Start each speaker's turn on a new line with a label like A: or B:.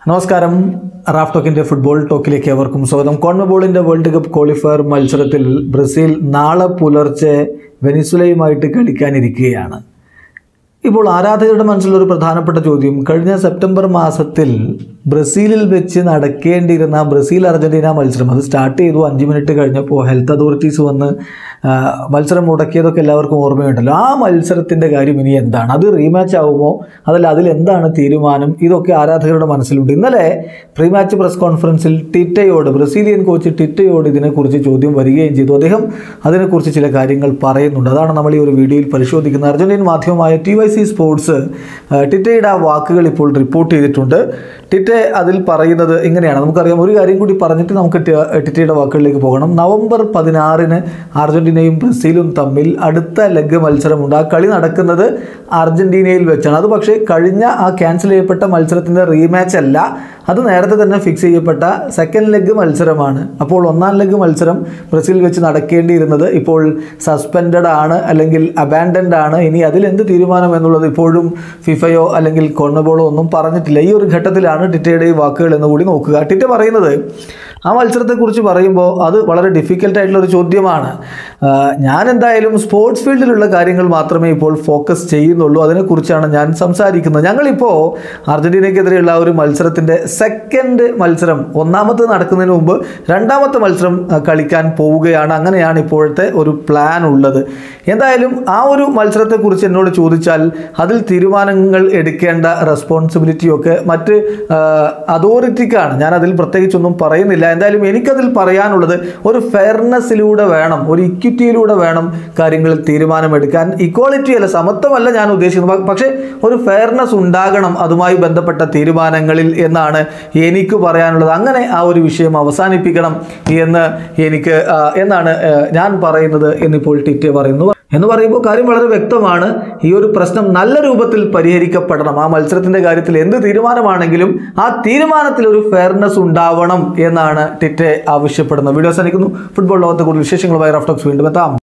A: നമസ്കാരം Raf ടോക്കിന്റെ football ടോക്കിലേക്ക് അവർക്കും സ്വാഗതം കോൺമബോളിന്റെ വേൾഡ് കപ്പ് ക്വാളിഫയർ മത്സരത്തിൽ ബ്രസീൽ നാളെ പുലർച്ചെ വെനിസുലയുമായിട്ട് കളിക്കാനിരിക്കുകയാണ് ഇപ്പോൾ ആരാധകരുടെ മനസ്സിലൊരു പ്രധാനപ്പെട്ട ചോദ്യം കഴിഞ്ഞ സെപ്റ്റംബർ മാസത്തിൽ ബ്രസീലിൽ വെച്ച് നടക്കേണ്ടിയിരുന്ന ബ്രസീൽ അർജന്റീന മത്സരം അത് സ്റ്റാർട്ട് ചെയ്തു അഞ്ച് മിനിറ്റ് കഴിഞ്ഞപ്പോൾ ഹെൽത്ത് അതോറിറ്റീസ് വന്ന് ആ, മത്സരം മുടക്കിയതൊക്കെ എല്ലാവർക്കും ഓർമ്മയുണ്ടല്ലോ ആ മത്സരത്തിൻ്റെ കാര്യം ഇനി എന്താണ് അത് റീമാച്ച് ആവുമോ അതല്ല അതിൽ എന്താണ് തീരുമാനം ഇതൊക്കെ ആരാധകരുടെ മനസ്സിലുണ്ട് ഇന്നലെ പ്രീ മാച്ച് പ്രസ് കോൺഫറൻസിൽ ടിറ്റയോട് ബ്രസീലിയൻ കോച്ച് ടിറ്റയോട് ഇതിനെക്കുറിച്ച് ചോദ്യം വരികയും ചെയ്തു അദ്ദേഹം അതിനെക്കുറിച്ച് ചില കാര്യങ്ങൾ പറയുന്നുണ്ട് അതാണ് നമ്മൾ ഈ ഒരു വീഡിയോയിൽ പരിശോധിക്കുന്നത് അർജന്റീൻ മാധ്യമമായ ടി വൈ സി സ്പോർട്സ് ആ, ടിറ്റയുടെ ആ വാക്കുകൾ ഇപ്പോൾ റിപ്പോർട്ട് ചെയ്തിട്ടുണ്ട് ടിറ്റെ അതിൽ പറയുന്നത് ഇങ്ങനെയാണ് നമുക്കറിയാം ഒരു കാര്യം കൂടി പറഞ്ഞിട്ട് നമുക്ക് ടി- ടിറ്റയുടെ വാക്കുകളിലേക്ക് പോകണം നവംബർ പതിനാറിന് അർജന്റീനയും ബ്രസീലും തമ്മിൽ അടുത്ത ലെഗ് മത്സരമുണ്ട് ആ കളി നടക്കുന്നത് അർജന്റീനയിൽ വെച്ചാണ് അത് പക്ഷേ കഴിഞ്ഞ ആ ക്യാൻസൽ ചെയ്യപ്പെട്ട മത്സരത്തിൻ്റെ റീമാച്ച് അല്ല അത് നേരത്തെ തന്നെ ഫിക്സ് ചെയ്യപ്പെട്ട സെക്കൻഡ് ലെഗ് മത്സരമാണ് അപ്പോൾ ഒന്നാം ലെഗ് മത്സരം ബ്രസീലിൽ വെച്ച് നടക്കേണ്ടിയിരുന്നത് ഇപ്പോൾ സസ്പെൻഡഡ് ആണ് അല്ലെങ്കിൽ അബാൻഡൻഡ് ആണ് ഇനി അതിൽ എന്ത് തീരുമാനം എന്നുള്ളത് ഇപ്പോഴും ഫിഫയോ അല്ലെങ്കിൽ കോൺമബോളോ ഒന്നും പറഞ്ഞിട്ടില്ല ഈ ഒരു ഘട്ടത്തിലാണ് ടിറ്റയുടെ ഈ വാക്കുകൾ എന്ന് കൂടി നോക്കുക ടിറ്റ പറയുന്നത് ആ മത്സരത്തെക്കുറിച്ച് പറയുമ്പോൾ അത് വളരെ ഡിഫിക്കൽട്ട് ആയിട്ടുള്ള ഒരു ചോദ്യമാണ് ആ, ഞാൻ എന്തായാലും സ്പോർട്സ് ഫീൽഡിലുള്ള കാര്യങ്ങൾ മാത്രമേ ഇപ്പോൾ ഫോക്കസ് ചെയ്യുന്നുള്ളൂ അതിനെക്കുറിച്ചാണ് ഞാൻ സംസാരിക്കുന്നത് ഞങ്ങളിപ്പോൾ അർജന്റീനയ്ക്കെതിരെയുള്ള ആ ഒരു മത്സരത്തിൻ്റെ സെക്കൻഡ് മത്സരം ഒന്നാമത്തെ നടക്കുന്നതിന് മുമ്പ് രണ്ടാമത്തെ മത്സരം ആ, കളിക്കാൻ പോവുകയാണ് അങ്ങനെയാണ് ഇപ്പോഴത്തെ ഒരു പ്ലാൻ ഉള്ളത് എന്തായാലും ആ ഒരു മത്സരത്തെക്കുറിച്ച് എന്നോട് ചോദിച്ചാൽ അതിൽ തീരുമാനങ്ങൾ എടുക്കേണ്ട റെസ്പോൺസിബിലിറ്റിയൊക്കെ മറ്റ് അതോറിറ്റിക്കാണ് ഞാൻ അതിൽ പ്രത്യേകിച്ചൊന്നും പറയുന്നില്ല എന്തായാലും എനിക്കതിൽ പറയാനുള്ളത് ഒരു ഫെയർനെസ്സിലൂടെ വേണം ഒരു ഇക്വിറ്റിയിലൂടെ വേണം കാര്യങ്ങളിൽ തീരുമാനമെടുക്കാൻ ഇക്വാളിറ്റി അല്ല സമത്വമല്ല ഞാൻ ഉദ്ദേശിക്കുന്നത് പ- പക്ഷേ ഒരു ഫെയർനെസ് ഉണ്ടാകണം അതുമായി ബന്ധപ്പെട്ട തീരുമാനങ്ങളിൽ എന്നാണ് എനിക്ക് പറയാനുള്ളത് അങ്ങനെ ആ ഒരു വിഷയം അവസാനിപ്പിക്കണം എന്ന് എനിക്ക് ആ, എന്നാണ് ആ, ഞാൻ പറയുന്നത് എന്നിപ്പോൾ ടിറ്റെ പറയുന്നു എന്ന് പറയുമ്പോൾ കാര്യം വളരെ വ്യക്തമാണ് ഈ ഒരു പ്രശ്നം നല്ല രൂപത്തിൽ പരിഹരിക്കപ്പെടണം ആ മത്സരത്തിന്റെ കാര്യത്തിൽ എന്ത് തീരുമാനമാണെങ്കിലും ആ തീരുമാനത്തിൽ ഒരു ഫെയർനെസ് ഉണ്ടാവണം എന്നാണ് ടിറ്റെ ആവശ്യപ്പെടുന്നത് വീഡിയോ അവസാനിക്കുന്നു ഫുട്ബോൾ ലോകത്തെ കൂടുതൽ വിശേഷങ്ങളുമായി റഫ്റ്റോക്സ് വീണ്ടും എത്താം